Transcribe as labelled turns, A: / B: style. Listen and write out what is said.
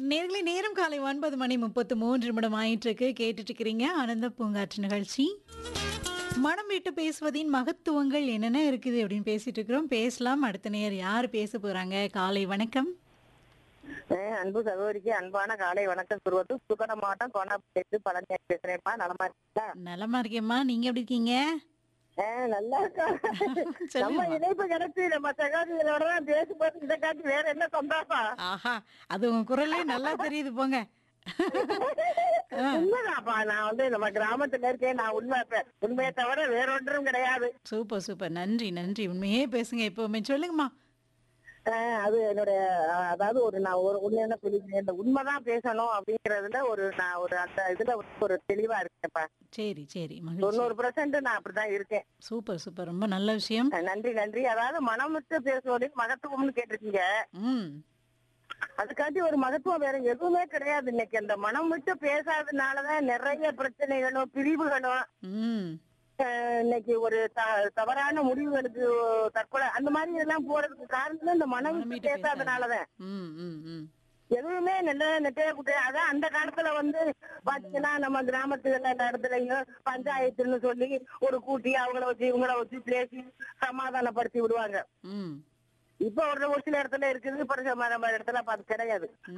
A: நேர்களை நேரம் காலை ஒன்பது மணி முப்பத்து மூன்று நிமிடம் ஆயிட்டு இருக்கு கேட்டுட்டு இருக்கிறீங்க ஆனந்த பூங்காற்று நிகழ்ச்சி மனம் விட்டு பேசுவதின் மகத்துவங்கள் என்னென்ன இருக்குது அப்படின்னு பேசிட்டு இருக்கிறோம் பேசலாம் அடுத்த நேர் யார் பேச போறாங்க காலை வணக்கம்
B: ஏன் அன்பு சகோதரிக்கு அன்பான காலை வணக்கம் சொல்வது சுகட மாவட்டம் கோணாப்பேட்டு பழனியா பேசுறேன்ப்பா நலமா இருக்கா
A: நலமா இருக்கேம்மா நீங்க எப்படி இருக்கீங்க
B: ஏன் நல்லா இருக்கா நம்ம
A: சொல்லுங்கம்மா.
B: இணைப்பு கிடைச்சு நம்ம சகோதரிகளோட தான் பேசும்போது இதை காட்டி வேற என்ன சந்தோஷம்
A: ஆஹா அது உங்க குரலே நல்லா தெரியுது போங்க ஆ,
B: உண்மைதான்ப்பா நான் வந்து நம்ம கிராமத்துல இருக்கேன் நான் உண்மை பே- உண்மையை தவிர வேற ஒன்றும் கிடையாது
A: சூப்பர் சூப்பர் நன்றி நன்றி உண்மையே பேசுங்க எப்பவுமே சொல்லுங்கம்மா
B: ஆஹ் அது என்னுடைய ஆஹ் அதாவது ஒரு நான் ஒரு உண்மை என்ன சொல்லிக்கிறேன் இந்த உண்மைதான் பேசணும் அப்படிங்கறதுல ஒரு நான் ஒரு அந்த இதுல ஒரு தெளிவா இருக்கேன்ப்பா
A: சரி சரி மகிழ்ச்சி
B: தொண்ணூறு பெர்சென்ட் நான் அப்படிதான் இருக்கேன்
A: சூப்பர் சூப்பர் ரொம்ப நல்ல விஷயம்
B: நன்றி நன்றி அதாவது மனம் விட்டு பேசுவதில் மகத்துவம்னு கேட்டிருக்கீங்க
A: ம்
B: அதுக்காண்டி ஒரு மகத்துவம் வேற எதுவுமே கிடையாது இன்னைக்கு அந்த மனம் விட்டு பேசாததுனாலதான் நிறைய பிரச்சனைகளும் பிரிவுகளும்
A: ம்
B: ஆஹ் இன்னைக்கு ஒரு த- தவறான முடிவுகளுக்கு தற்கொலை அந்த மாதிரி எல்லாம் போறதுக்கு காரணம் இந்த மனம்
A: மனம்
B: விட்டு
A: விட்டு
B: பேசாதனாலதான்
A: ம் ம் ம்
B: எதுவுமே நல்ல நெட்டையா குட்டை அதான் அந்த காலத்துல வந்து பாத்தீங்கன்னா நம்ம கிராமத்துல எல்லா இடத்துலயும் பஞ்சாயத்துன்னு சொல்லி ஒரு கூட்டி அவங்கள வச்சு இவங்கள வச்சு பேசி சமாதானப்படுத்தி விடுவாங்க
A: ம்
B: இப்ப ஒரு ஒரு சில இடத்துல இருக்குது இப்ப நம்ம நம்ம இடத்துல அப்ப அது கிடையாது